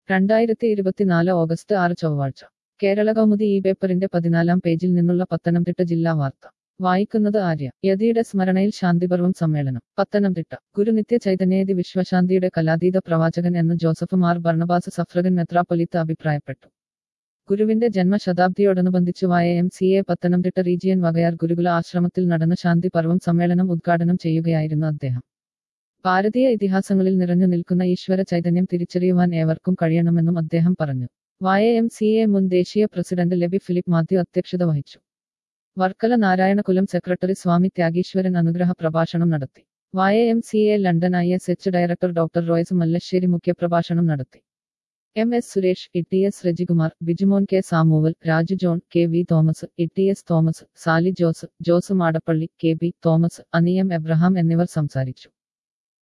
രണ്ടായിരത്തി ഇരുപത്തിനാല് ഓഗസ്റ്റ് ആറ് ചൊവ്വാഴ്ച കേരള കൗമുദി ഈ പേപ്പറിന്റെ പതിനാലാം പേജിൽ നിന്നുള്ള പത്തനംതിട്ട ജില്ലാ വാർത്ത വായിക്കുന്നത് ആര്യ യതിയുടെ സ്മരണയിൽ ശാന്തിപർവം സമ്മേളനം പത്തനംതിട്ട ഗുരുനിത്യ ചൈതന്യയതി വിശ്വശാന്തിയുടെ കലാതീത പ്രവാചകൻ എന്ന് ജോസഫ് മാർ ഭർണബാസ് സഫ്രഗൻ മെത്രാപ്പൊലിത്ത് അഭിപ്രായപ്പെട്ടു ഗുരുവിന്റെ ജന്മശതാബ്ദിയോടനുബന്ധിച്ച് Y M C A Pathanamthitta region Vakayar ഗുരുകുല ആശ്രമത്തിൽ നടന്ന ശാന്തി പർവം സമ്മേളനം ഉദ്ഘാടനം ചെയ്യുകയായിരുന്നു അദ്ദേഹം ഭാരതീയ ഇതിഹാസങ്ങളിൽ നിറഞ്ഞു നിൽക്കുന്ന ഈശ്വര ചൈതന്യം തിരിച്ചറിയുവാൻ ഏവർക്കും കഴിയണമെന്നും അദ്ദേഹം പറഞ്ഞു വായ എം സി എ മുൻ ദേശീയ പ്രസിഡന്റ് ലബി ഫിലിപ്പ് മാത്യു അധ്യക്ഷത വഹിച്ചു വർക്കല നാരായണകുലം സെക്രട്ടറി സ്വാമി ത്യാഗീശ്വരൻ അനുഗ്രഹ പ്രഭാഷണം നടത്തി Y M C A London I S H director doctor Royce Mallassery മുഖ്യപ്രഭാഷണം നടത്തി M S Suresh E T S Rajikumar Bijumon K Samuel Raju John K V Thomas E T S Thomas Sali Jose Jose Madappally K B Thomas Aniyam Abraham എന്നിവർ സംസാരിച്ചു